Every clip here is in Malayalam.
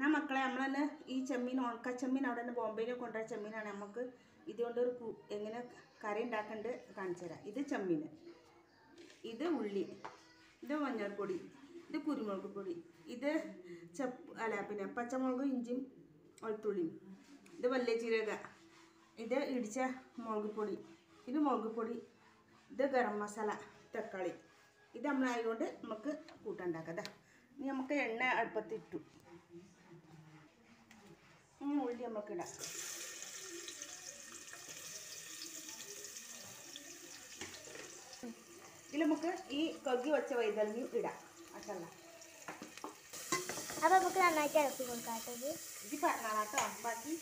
എന്നാ മക്കളെ നമ്മൾ തന്നെ ഈ ചെമ്മീൻ ഉണക്ക ചെമ്മീൻ അവിടെ നിന്ന് ബോംബെയിൽ കൊണ്ടുവരുന്ന ചെമ്മീനാണ് നമുക്ക് ഇതുകൊണ്ട് ഒരു കു- എങ്ങനെ കറി ഉണ്ടാക്കേണ്ടത് കാണിച്ചു തരാം ഇത് ചെമ്മീൻ ഇത് ഉള്ളി ഇത് മഞ്ഞൾപ്പൊടി ഇത് കുരുമുളക് പൊടി ഇത് ചപ്പ് അല്ല പിന്നെ പച്ചമുളകും ഇഞ്ചിയും വെളുത്തുള്ളിയും ഇത് വലിയ ജീരക ഇത് ഇടിച്ച മുളക് പൊടി ഇത് മുളക് പൊടി ഇത് ഗരം മസാല തക്കാളി ഇത് നമ്മളായതുകൊണ്ട് നമുക്ക് കൂട്ടുണ്ടാക്കാം ദാ. ഇനി നമുക്ക് എണ്ണ അടുപ്പത്തിട്ടു ഇനി ഉള്ളി നമുക്ക് ഇടാം ഇതിൽ നമുക്ക് ഈ കഗ്ഗി വെച്ച വൈതലഞ്ഞു ഇടാം അട്ടല്ല അപ്പൊ നമുക്ക് നന്നായിട്ട് ഇളക്കി കൊടുക്കാം കേട്ടോ ഇത് ഇത് പറഞ്ഞാട്ടോ ബാക്കി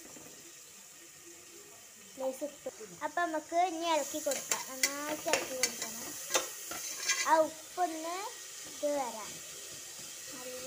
ലേസ് ഉപ്പ് അപ്പൊ നമുക്ക് ഇനി ഇളക്കി കൊടുക്കാം നന്നായിട്ട് ഇളക്കി കൊടുക്കണം ആ ഉപ്പൊന്ന് ഇത് വരാം നല്ല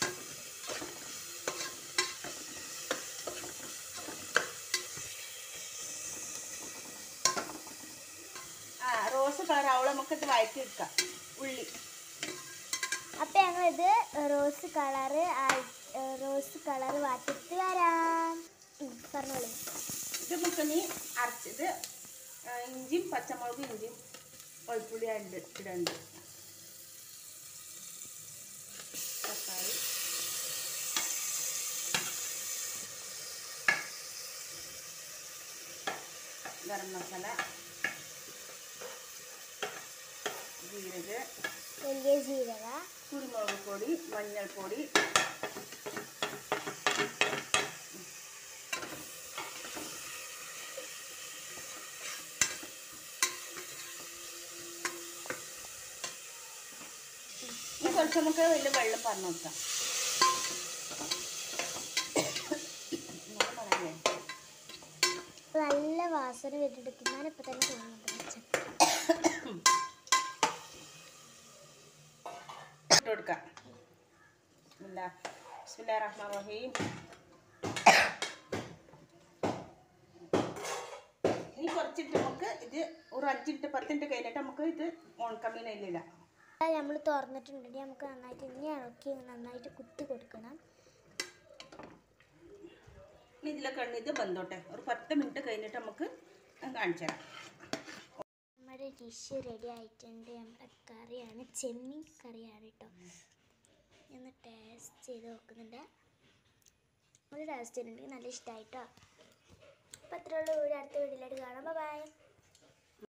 ആ റോസ് കളർ അവളെ നമുക്ക് ഇത് വഴറ്റി എടുക്കാം ഉള്ളി അപ്പൊ ഞങ്ങൾ ഇത് റോസ് കളറ് റോസ് കളർ വാട്ടിട്ട് വരാം ഉം, പറഞ്ഞോളൂ ഇത് നമുക്ക് ഇനി അരച്ചത് ആ, ഇഞ്ചിയും പച്ചമുളകും ഇഞ്ചിയും വെളുത്തുള്ളി ഉണ്ട് ഇടുന്നുണ്ട് തക്കാളി ഗരം മസാല ജീരക വലിയ ജീരക കുരുമുളക് പൊടി മഞ്ഞൾപ്പൊടി ഇനി കുറച്ച് നമുക്ക് വലിയ വെള്ളം പറഞ്ഞു കൊടുക്കാം ഇങ്ങനെ പറയല്ലേ? നല്ല വാസന വരുന്നെടുക്കാൻ ഇപ്പൊ തന്നെ തോന്നുന്നുണ്ട് വെച്ചത്. ഇട്ട് കൊടുക്കാം ബിസ്മില്ലാ ബിസ്മില്ലാ റഹ്മാൻ റഹീം ഇനി കുറച്ചിട്ട് നമുക്ക് ഇത് ഒരു അഞ്ചിട്ട് പത്തിട്ട് കഴിഞ്ഞിട്ട് നമുക്ക് ഇത് ഉണക്കമീൻ ഇല്ലില്ല അത് നമ്മൾ തുറന്നിട്ടുണ്ടെങ്കിൽ നമുക്ക് നന്നായിട്ട് ഇനി ഇളക്കി നന്നായിട്ട് കുത്തി കൊടുക്കണം ഇനി ഇതിലൊക്കെ എണ്ണ ഇത് ബന്ധോട്ടെ ഒരു പത്ത് മിനിറ്റ് കഴിഞ്ഞിട്ട് നമുക്ക് ഞാൻ കാണിച്ചു തരാം നമ്മുടെ ഡിഷ് റെഡി ആയിട്ടുണ്ട് നമ്മുടെ കറിയാണ് ചെമ്മീൻ കറിയാണ് കേട്ടോ ഒന്ന് ടേസ്റ്റ് ചെയ്ത് നോക്കുന്നുണ്ട് നമ്മൾ ടേസ്റ്റ് ചെയ്തിട്ടുണ്ടെങ്കിൽ നല്ല ഇഷ്ടമായിട്ടോ അപ്പോൾ അത്രേ ഉള്ളൂ ഒരു അടുത്ത വീട്ടിലായിട്ട് കാണാം ബൈ